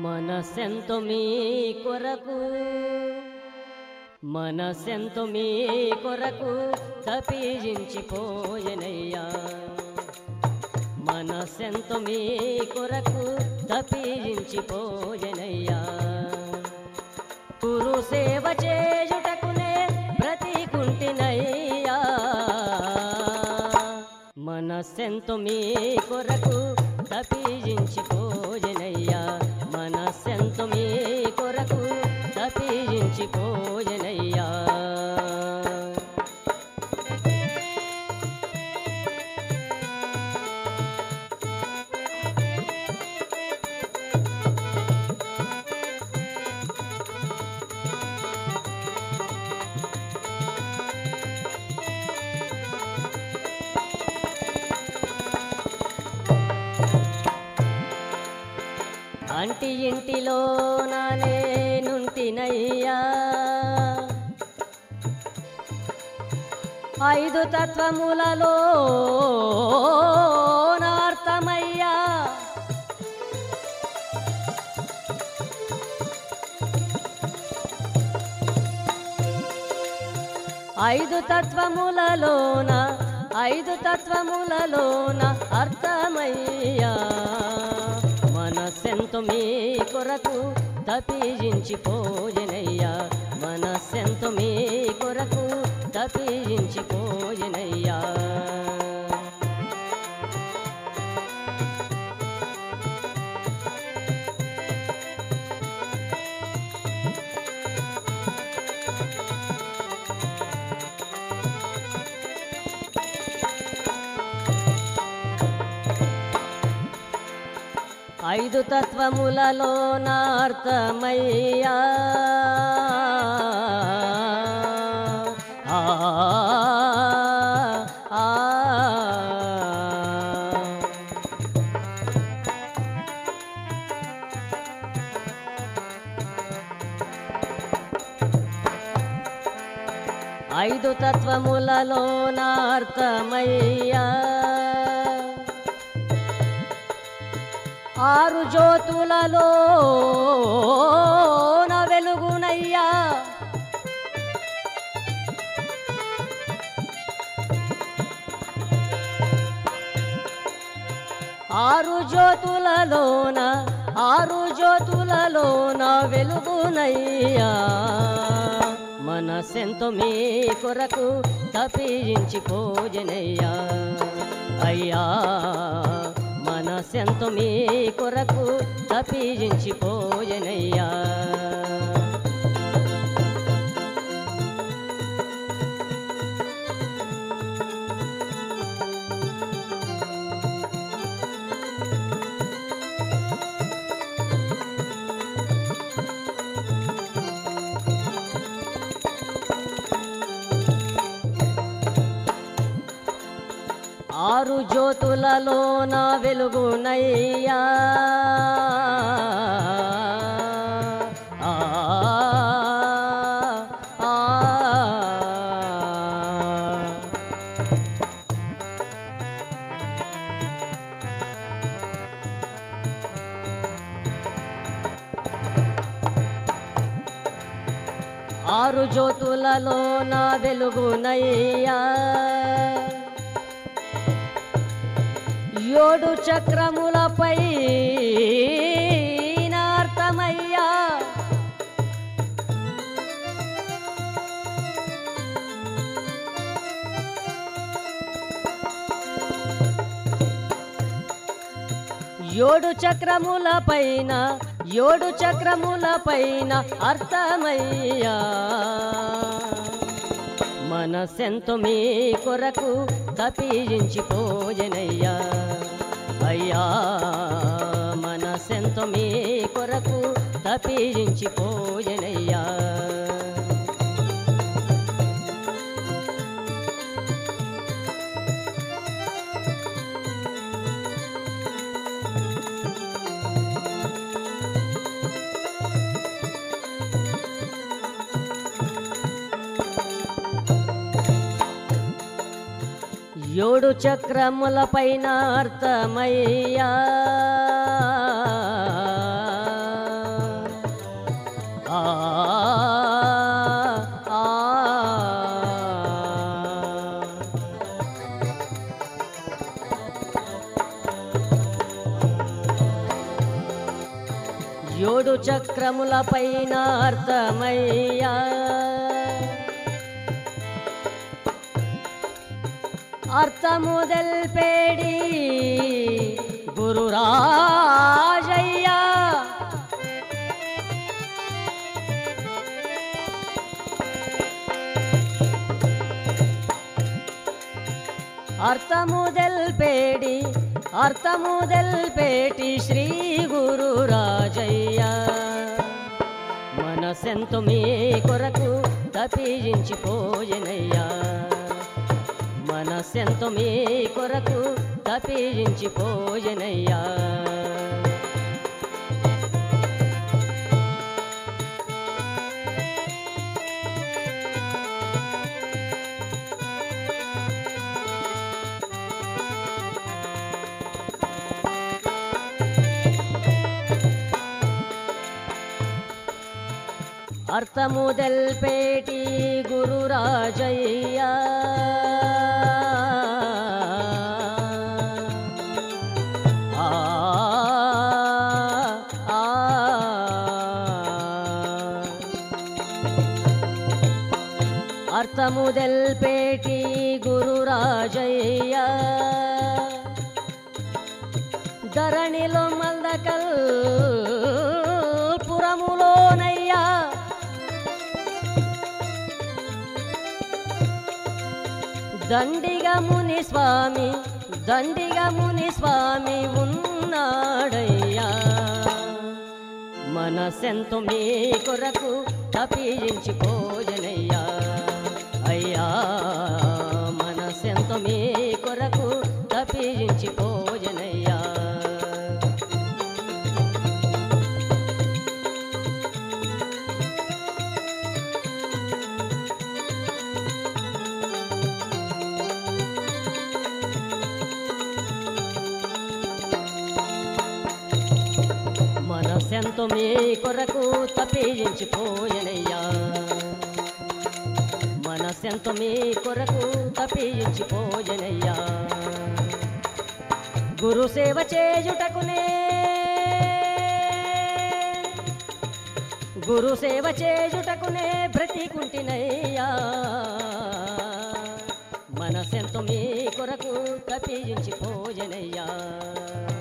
మనసెంతో మీ కొరకు మనసెంతో మీ కొరకు తప్పించిపోయనయ్యా మనసెంతో మీ కొరకు తప్పించిపోయనయ్యా గురు సేవ చేయుటకునే బ్రతికుంటినయ్యా మనసెంతో మీ కొరకు తప్పించిపోయనయ్యా మనసెంతో మీ కొరకు తప్పించిపోయనయ్యా అంటి ఇంటిలో నేనుంటినయ్యా ఐదు తత్వములలో నార్థమయ్యా ఐదు తత్వములలోన ఐదు తత్వములలోన అర్థమయ్యా మనసెంతో మీ కొరకు తప్పించిపోయనయ్యా మనసెంతో మీ కొరకు తప్పించిపోయనయ్యా ఐదు తత్వములలో నార్థమయ్యా ఆ, ఆ, ఐదు తత్వములలో నార్థమయ్యా ఆరు జ్యోతులలో నా వెలుగునయ్యా ఆరు జ్యోతులలోన ఆరు జ్యోతులలోన వెలుగునయ్యా మనసెంతో మీ కొరకు తప్పించిపోజనయ్యా అయ్యా మనసెంతో మీ కొరకు తప్పించిపోయనయ్యా ఆరు జ్యోతులలో నా వెలుగునయ్యా ఆ, ఆ, ఆరు జ్యోతులలో నా వెలుగునయ్యా ఏడు చక్రములపై నార్థమయ్యా ఏడు చక్రముల పైన ఏడు చక్రముల పైన అర్థమయ్యా మనసెంతో మీ కొరకు తప్పించిపోయనయ్యా అయ్యా మనసెంతో మీ కొరకు తప్పించిపోయనయ్యా ఏడు చక్రముల పైన అర్థమయ్యా ఏడు చక్రముల పైన అర్థమయ్యా అర్థము తెల్పేడి గురురాజయ్యా అర్థము తెల్పేడి అర్థము తెల్పేటి శ్రీ గురు రాజయ్య మనసెంతో మీ కొరకు తప్పించిపోయెనయ్యా మనసెంతో మీ కొరకు తప్పించిపోయెనయ్యా అర్థము తెల్పేటి గురు రాజయ్య ఆ, ఆ, అర్థము తెల్పేటి గురు రాజయ్య ధరణిలో మల్దకల్ పురములోనయ్యా దండిగా ముని స్వామి దండిగా ముని స్వామి ఉన్నాడయ్యా మనసెంతో మీ కొరకు తప్పించిపోజనయ్యా అయ్యా మనసెంతో మీ కొరకు తప్పించిపోజనయ్యా మనసెంతో మీ కొరకు తప్పించిపోయనయ్యా మనసెంతో మీ కొరకు తప్పించిపోయనయ్యా గురు సేవ చేయుటకునే గురు సేవ చేయుటకునే బ్రతికుంటినయ్యా మనసెంతో మీ కొరకు తప్పించిపోయనయ్యా